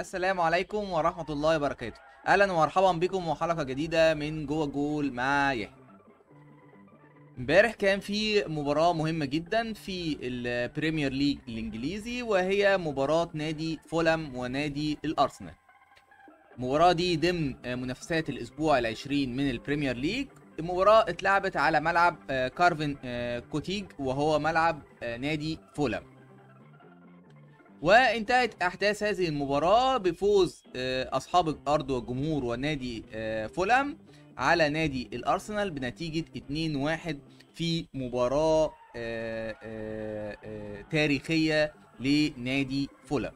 السلام عليكم ورحمة الله وبركاته أهلا ومرحبا بكم وحلقة جديدة من جوه جول مع يحيى امبارح كان في مباراة مهمة جدا في البريمير ليج الإنجليزي وهي مباراة نادي فولم ونادي الأرسنال المباراة دي ضمن منافسات الأسبوع العشرين من البريمير ليج المباراة اتلعبت على ملعب آه، كارفن آه، كوتيج وهو ملعب آه، نادي فولم وانتهت احداث هذه المباراه بفوز آه، اصحاب الارض والجمهور ونادي آه، فولام على نادي الارسنال بنتيجه 2-1 في مباراه آه، آه، آه، تاريخيه لنادي فولام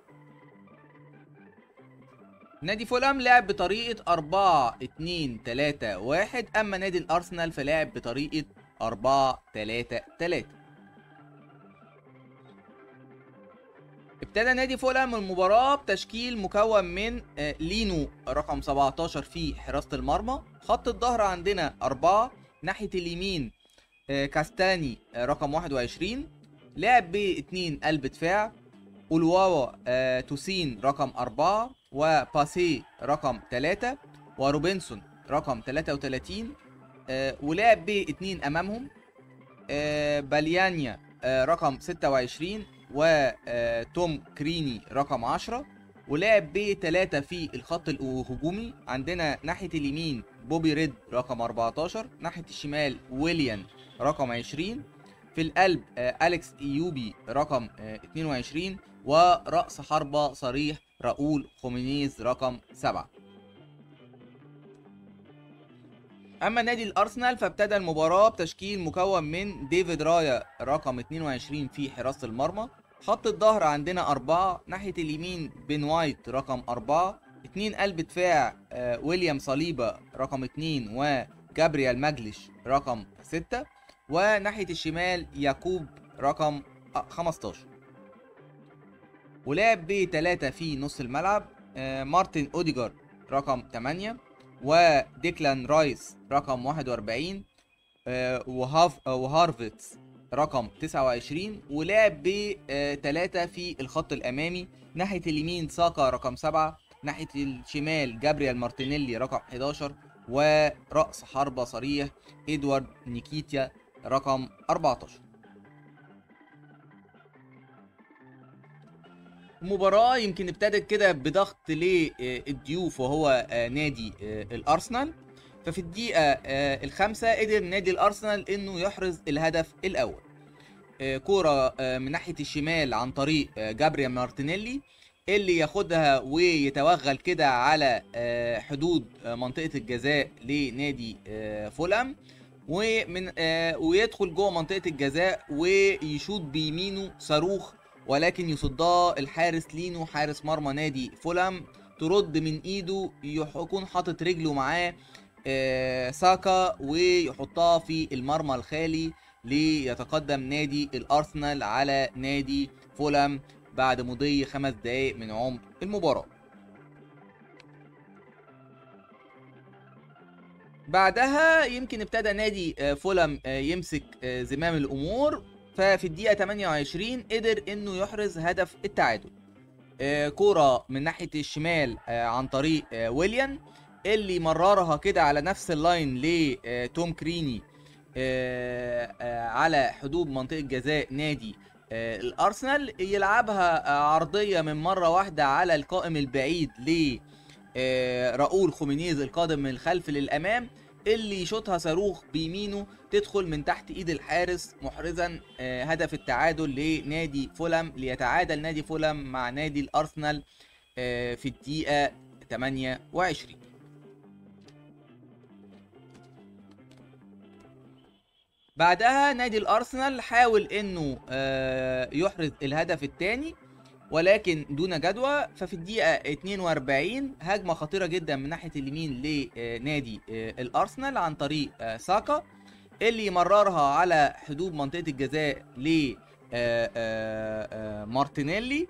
نادي فولام لعب بطريقه 4 2 3 1 اما نادي الارسنال فلعب بطريقه 4 3 3 ابتدى نادي فولهام المباراة بتشكيل مكون من آه، لينو رقم 17 في حراسة المرمى خط الظهر عندنا أربعة ناحية اليمين آه، كاستاني آه، رقم 21 لعب باتنين قلب دفاع أولواوا آه، توسين رقم أربعة وباسي رقم ثلاثة وروبنسون رقم 33 آه، ولعب باتنين أمامهم آه، باليانيا آه، رقم 26 وتوم كريني رقم 10 ولعب بثلاثة في الخط الهجومي عندنا ناحية اليمين بوبي ريد رقم 14 ناحية الشمال ويليان رقم 20 في القلب آه، أليكس إيوبي رقم آه، 22 ورأس حربة صريح راؤول خومينيز رقم 7 اما نادي الارسنال فابتدى المباراه بتشكيل مكون من ديفيد رايا رقم 22 في حراسه المرمى خط الظهر عندنا أربعة ناحية اليمين بين وايت رقم أربعة اتنين قلب دفاع آه، ويليام صليبة رقم اتنين وجابريال ماجلش رقم ستة وناحية الشمال يعقوب رقم آه، 15 ولعب بتلاتة في نص الملعب آه، مارتن اوديجارد رقم 8 وديكلان رايس رقم 41 آه، وهاف آه، وهارفيتس رقم 29 ولعب بثلاثة في الخط الأمامي ناحية اليمين ساكا رقم 7 ناحية الشمال جابريال مارتينيلي رقم 11 ورأس حربة صريح إدوارد نيكيتيا رقم 14 المباراة يمكن ابتدت كده بضغط للضيوف وهو آه، نادي آه، الأرسنال ففي الدقيقة آه، الخامسة قدر نادي الأرسنال إنه يحرز الهدف الأول آه، كورة آه، من ناحية الشمال عن طريق آه، جابريال مارتينيلي اللي ياخدها ويتوغل كده على آه، حدود آه، منطقة الجزاء لنادي آه، فولهام ومن آه، ويدخل جوه منطقة الجزاء ويشوط بيمينه صاروخ ولكن يصدها الحارس لينو حارس مرمى نادي فولهام ترد من ايده يح- يكون حاطط رجله معاه آه، ساكا ويحطها في المرمى الخالي ليتقدم نادي الارسنال على نادي فولهام بعد مضي خمس دقائق من عمر المباراة بعدها يمكن ابتدى نادي آه، فولهام آه، يمسك آه، زمام الامور ففي الدقيقة 28 قدر انه يحرز هدف التعادل آه، كورة من ناحية الشمال آه، عن طريق آه، ويليان اللي مررها كده على نفس اللاين لتوم كريني آه، آه، على حدود منطقة جزاء نادي آه، الأرسنال يلعبها آه، عرضية من مرة واحدة على القائم البعيد ل آه، راؤول خومينيز القادم من الخلف للأمام اللي يشوطها صاروخ بيمينه تدخل من تحت ايد الحارس محرزا آه، هدف التعادل لنادي فولهام ليتعادل نادي فولهام مع نادي الارسنال آه، في الدقيقة 28 بعدها نادي الارسنال حاول انه آه، يحرز الهدف الثاني ولكن دون جدوى ففي الدقيقة 42 هجمة خطيرة جدا من ناحية اليمين لنادي آه، الارسنال عن طريق آه، ساكا اللي مررها على حدود منطقة الجزاء ل آه، آه، آه، مارتينيلي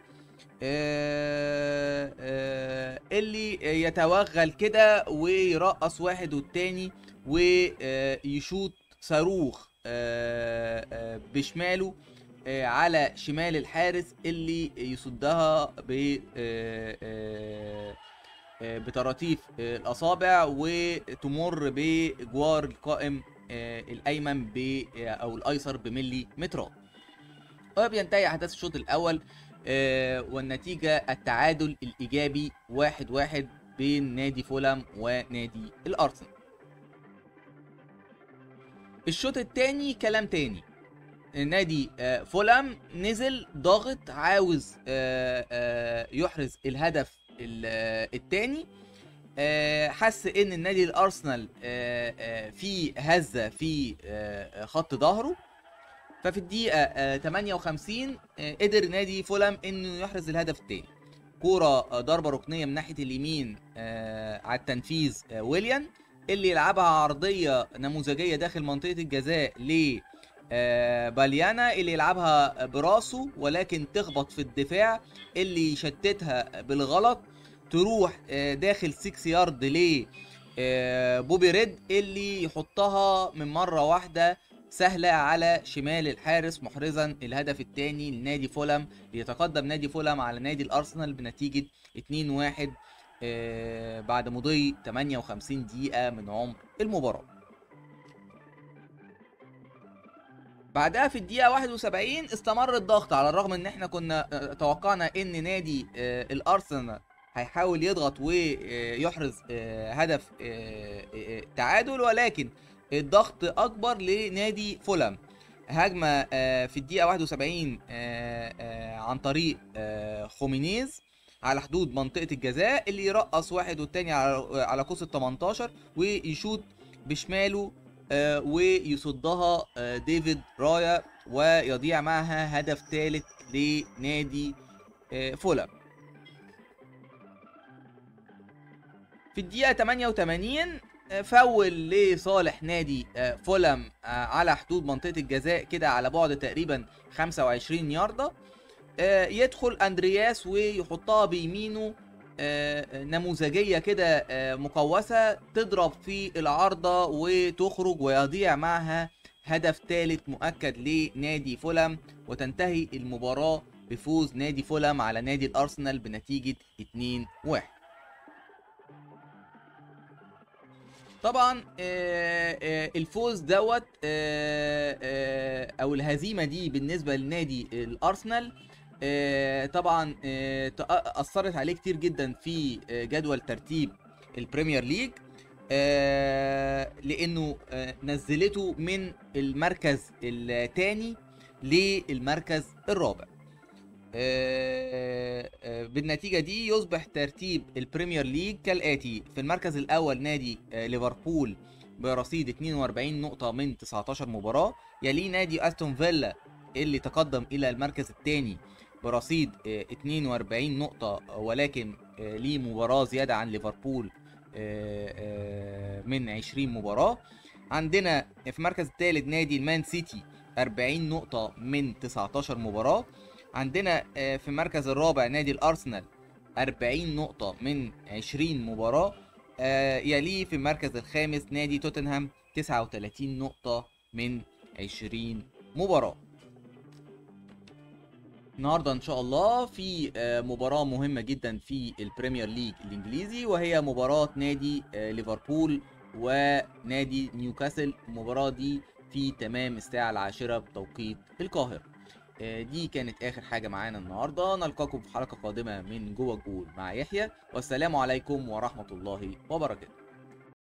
آه، آه، اللي يتوغل كده ويرقص واحد والتاني ويشوط صاروخ آه، آه، بشماله آه، على شمال الحارس اللي يصدها ب آه، آه، آه، بطراطيف آه، الاصابع وتمر بجوار القائم آه، الايمن ب آه، او الايسر بملي مترات وبينتهي احداث الشوط الاول آه، والنتيجه التعادل الايجابي واحد واحد بين نادي فولهام ونادي الارسنال الشوط الثاني كلام تاني نادي آه، فولهام نزل ضاغط عاوز آه، آه، يحرز الهدف الثاني حس ان النادي الارسنال آه، آه، في هزه في آه، خط ظهره ففي الدقيقه آه، 58 آه، قدر نادي فولهام انه يحرز الهدف الثاني كوره آه، ضربه ركنيه من ناحيه اليمين آه، على التنفيذ آه، ويليان اللي يلعبها عرضيه نموذجيه داخل منطقه الجزاء ل آه، باليانا اللي يلعبها براسه ولكن تخبط في الدفاع اللي يشتتها بالغلط تروح آه، داخل 6 يارد ل آه، بوبي ريد اللي يحطها من مره واحده سهله على شمال الحارس محرزا الهدف الثاني لنادي فولهام ليتقدم نادي فولهام على نادي الارسنال بنتيجه 2-1 آه، بعد مضي 58 دقيقه من عمر المباراه بعدها في الدقيقة 71 استمر الضغط على الرغم ان احنا كنا آه، توقعنا ان نادي آه، الارسنال هيحاول يضغط ويحرز آه، هدف آه، آه، تعادل ولكن الضغط اكبر لنادي فولهام هجمة آه، في الدقيقة 71 آه، آه، عن طريق آه، خومينيز على حدود منطقة الجزاء اللي يرقص واحد والتاني على على قوس ال 18 ويشوط بشماله آه، ويصدها آه، ديفيد رايا ويضيع معها هدف ثالث لنادي آه، فولهام في الدقيقة 88 آه، فول لصالح نادي آه، فولهام آه، على حدود منطقة الجزاء كده على بعد تقريبا 25 ياردة آه، يدخل اندرياس ويحطها بيمينه آه، نموذجية كده آه، مقوسة تضرب في العارضة وتخرج ويضيع معها هدف ثالث مؤكد لنادي فولهام وتنتهي المباراة بفوز نادي فولهام على نادي الأرسنال بنتيجة 2-1 طبعا آه، آه، الفوز دوت آه، آه، او الهزيمه دي بالنسبه لنادي الارسنال آه، طبعا آه، تأ- اثرت عليه كتير جدا في آه، جدول ترتيب البريمير ليج آه، لانه آه، نزلته من المركز الثاني للمركز الرابع آه، آه، بالنتيجة دي يصبح ترتيب البريمير ليج كالآتي في المركز الأول نادي آه، ليفربول برصيد 42 نقطة من 19 مباراة يليه نادي أستون فيلا اللي تقدم إلى المركز الثاني برصيد آه، 42 نقطة ولكن آه، ليه مباراة زيادة عن ليفربول آه، آه، من 20 مباراة عندنا في المركز الثالث نادي المان سيتي 40 نقطة من 19 مباراة عندنا آه، في المركز الرابع نادي الارسنال 40 نقطة من 20 مباراة آه، يليه في المركز الخامس نادي توتنهام 39 نقطة من 20 مباراة النهارده ان شاء الله في آه، مباراة مهمة جدا في البريمير ليج الانجليزي وهي مباراة نادي آه، ليفربول ونادي نيوكاسل المباراة دي في تمام الساعة العاشرة بتوقيت القاهرة آه، دي كانت اخر حاجه معانا النهارده نلقاكم في حلقه قادمه من جوه الجول مع يحيى والسلام عليكم ورحمه الله وبركاته